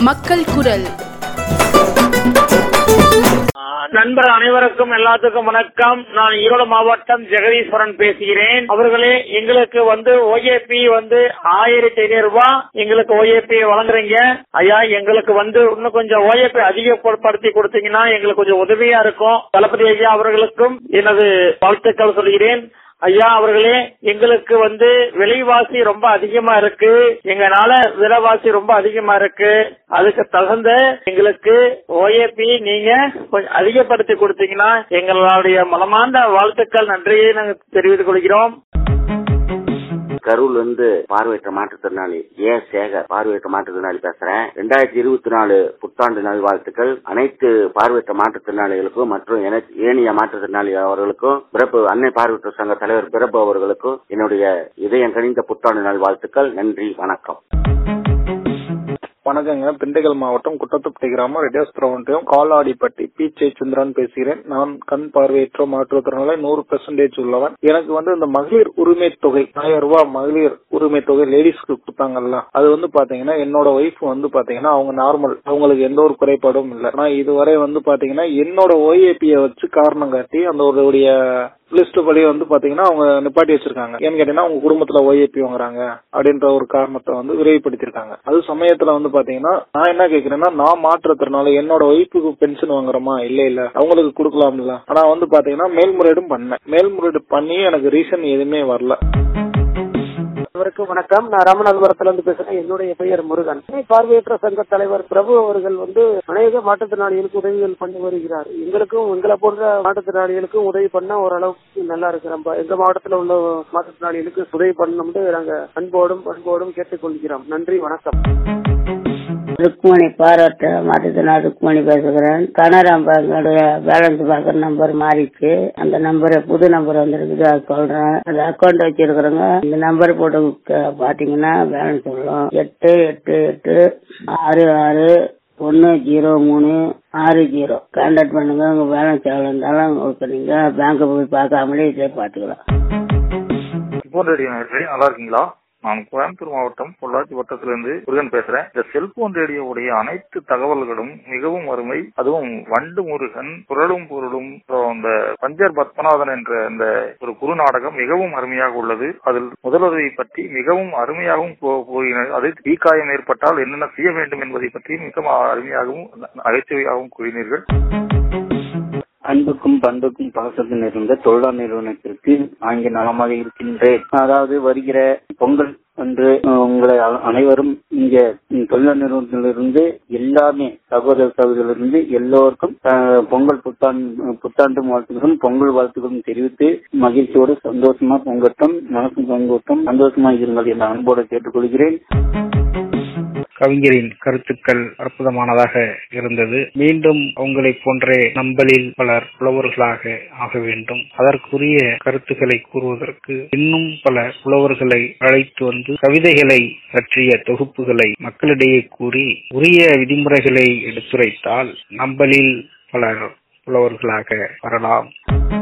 மக்கள் குரல் நண்பர் அனைவருக்கும் எல்லாத்துக்கும் வணக்கம் நான் ஈரோடு மாவட்டம் ஜெகதீஸ்வரன் பேசுகிறேன் அவர்களே எங்களுக்கு வந்து ஓஏபி வந்து ஆயிரத்தி ஐநூறு ரூபாய் எங்களுக்கு ஓஏபி வழங்குறீங்க ஐயா எங்களுக்கு வந்து இன்னும் கொஞ்சம் ஓஏபி அதிகப்படுத்தி கொடுத்தீங்கன்னா எங்களுக்கு கொஞ்சம் உதவியா இருக்கும் தளபதி ஐயா அவர்களுக்கும் எனது வாழ்த்துக்கள் சொல்கிறேன் ஐயா அவர்களே எங்களுக்கு வந்து விலைவாசி ரொம்ப அதிகமா இருக்கு எங்கனால விலைவாசி ரொம்ப அதிகமா இருக்கு அதுக்கு தகுந்த எங்களுக்கு ஓஏபி நீங்க கொஞ்சம் அதிகப்படுத்தி கொடுத்தீங்கன்னா எங்களுடைய மனமார்ந்த வாழ்த்துக்கள் நன்றியை நாங்கள் தெரிவித்துக் கொள்கிறோம் கரூர்ல இருந்து பார்வையற்ற மாற்றுத்திறனாளி ஏ சேகர் பார்வையற்ற மாற்றுத்திறனாளி பேசுறேன் ரெண்டாயிரத்தி இருபத்தி நாலு புத்தாண்டு நல்வாழ்த்துக்கள் அனைத்து பார்வையற்ற மாற்றுத்திறனாளிகளுக்கும் மற்றும் எனக்கு ஏனைய மாற்றுத்திறனாளி அவர்களுக்கும் பிறப்பு அன்னை பார்வையற்ற சங்க தலைவர் பிறப்பு அவர்களுக்கும் என்னுடைய இதயம் கணிந்த புத்தாண்டு நல்வாழ்த்துக்கள் நன்றி வணக்கம் வணக்கங்க திண்டுக்கல் மாவட்டம் குட்டத்துப்பட்டி கிராமம் ரெட்டியாஸ்திரம் காலாடிப்பட்டி பீச்சை சுந்தரன் பேசுகிறேன் நான் கண் பார்வையற்ற மாற்றுத்திறனால நூறு பெர்சன்டேஜ் உள்ளவன் எனக்கு வந்து இந்த மகளிர் உரிமை தொகை ஆயிரம் ரூபாய் மகளிர் உரிமை தொகை லேடிஸ்க்கு கொடுத்தாங்கல்ல அது வந்து பாத்தீங்கன்னா என்னோட ஒய்ஃப் வந்து பாத்தீங்கன்னா அவங்க நார்மல் அவங்களுக்கு எந்த ஒரு குறைபாடும் இல்லை ஆனா இதுவரை வந்து பாத்தீங்கன்னா என்னோட ஓஏபியை வச்சு காரணம் காட்டி அந்த ஒரு லிஸ்ட் படி வந்து பாத்தீங்கன்னா அவங்க நிப்பாட்டி வச்சிருக்காங்க ஏன்னு கேட்டீங்கன்னா அவங்க குடும்பத்துல ஓஏபி வாங்குறாங்க அப்படின்ற ஒரு காரணத்தை வந்து விரைவுபடுத்திருக்காங்க அது சமயத்துல வந்து பாத்தீங்கன்னா நான் என்ன கேக்குறேன்னா நான் மாற்றத்தினால என்னோட ஒய்ஃபுக்கு பென்ஷன் வாங்குறோமா இல்ல இல்ல அவங்களுக்கு கொடுக்கலாம்ல ஆனா வந்து பாத்தீங்கன்னா மேல்முறையீடும் பண்ணேன் மேல்முறையீடு பண்ணி எனக்கு ரீசன் எதுவுமே வரல அனைவருக்கும் வணக்கம் நான் ராமநாதபுரத்துல இருந்து பேசுறேன் என்னுடைய பெயர் முருகன் சென்னை பார்வையற்ற சங்க தலைவர் பிரபு அவர்கள் வந்து அநேக மாற்றுத்திறனாளிகளுக்கு உதவிகள் பண்ணி வருகிறார் எங்களுக்கும் எங்களை போன்ற மாற்றுத்திறனாளிகளுக்கும் உதவி பண்ண ஓரளவுக்கு நல்லா இருக்கு நம்ம எங்க மாவட்டத்துல உள்ள மாற்றுத்திறனாளிகளுக்கு உதவி பண்ணணும்னு நாங்க அன்போடும் பண்போடும் கேட்டுக்கொள்கிறோம் நன்றி வணக்கம் ருக்மணி பாராட்ட மாற்றுத்திறனாளி ருக்மணி பேசுகிறேன் கனரா பேங்கோடைய பேலன்ஸ் பார்க்குற நம்பர் மாறிச்சு அந்த நம்பர் புது நம்பர் வந்திருக்குது அது சொல்றேன் அது அக்கௌண்ட் வச்சிருக்கிறோங்க இந்த நம்பர் போட்டு க- பாத்தீங்கன்னா பேலன்ஸ் சொல்லும் எட்டு எட்டு எட்டு ஆறு ஆறு ஒன்னு ஜீரோ மூணு ஆறு ஜீரோ கான்டாக்ட் பண்ணுங்க உங்க பேலன்ஸ் எவ்வளவு இருந்தாலும் உங்களுக்கு நீங்க பேங்க் போய் பார்க்காமலே இதே பாத்துக்கலாம் செல்போன் ரேடியோ நேயர்களே, நல்லா இருக்கீங்களா நான் கோயம்புத்தூர் மாவட்டம் பொள்ளாச்சி வட்டத்திலிருந்து முருகன் பேசுறேன் இந்த செல்போன் ரேடியோவுடைய அனைத்து தகவல்களும் மிகவும் அருமை அதுவும் வண்டு முருகன் குரலும் பொருளும் அப்புறம் இந்த பஞ்சர் பத்மநாதன் என்ற அந்த ஒரு குறுநாடகம் மிகவும் அருமையாக உள்ளது அதில் முதலுதவி பற்றி மிகவும் அருமையாகவும் கூ- கூறினர் அது தீக்காயம் ஏற்பட்டால் என்னென்ன செய்ய வேண்டும் என்பதை பற்றி மிக அருமையாகவும் நகைச்சுவையாகவும் கூறினீர்கள் அன்புக்கும் பண்புக்கும் பாசத்தில் இருந்த தொழிலாளர் நிறுவனத்திற்கு ஆங்கில நலமாக இருக்கின்றேன் அதாவது வருகிற பொங்கல் அன்று அஹ், உங்களை அ- அனைவரும் இங்க ம், தொழிலாளர் நிறுவனத்திலிருந்து எல்லாமே சகோதர சகோதரிலிருந்து எல்லோருக்கும் அஹ், பொங்கல் புத்தாண்டு புத்தாண்டு வாழ்த்துக்களும் பொங்கல் வாழ்த்துக்களும் தெரிவித்து மகிழ்ச்சியோடு சந்தோஷமா பொங்கட்டும் மனசும் பொங்கட்டும் சந்தோஷமா இருங்கள் என அன்போடு கேட்டுக்கொள்கிறேன் கவிஞரின் கருத்துக்கள் அற்புதமானதாக இருந்தது மீண்டும் உங்களை போன்றே நம்மளில் பலர் புலவர்களாக ஆக வேண்டும் அதற்குரிய கருத்துக்களை கூறுவதற்கு இன்னும் பல புலவர்களை அழைத்து வந்து கவிதைகளை பற்றிய தொகுப்புகளை மக்களிடையே கூறி உரிய விதிமுறைகளை எடுத்துரைத்தால் நம்மளில் பலர் புலவர்களாக வரலாம்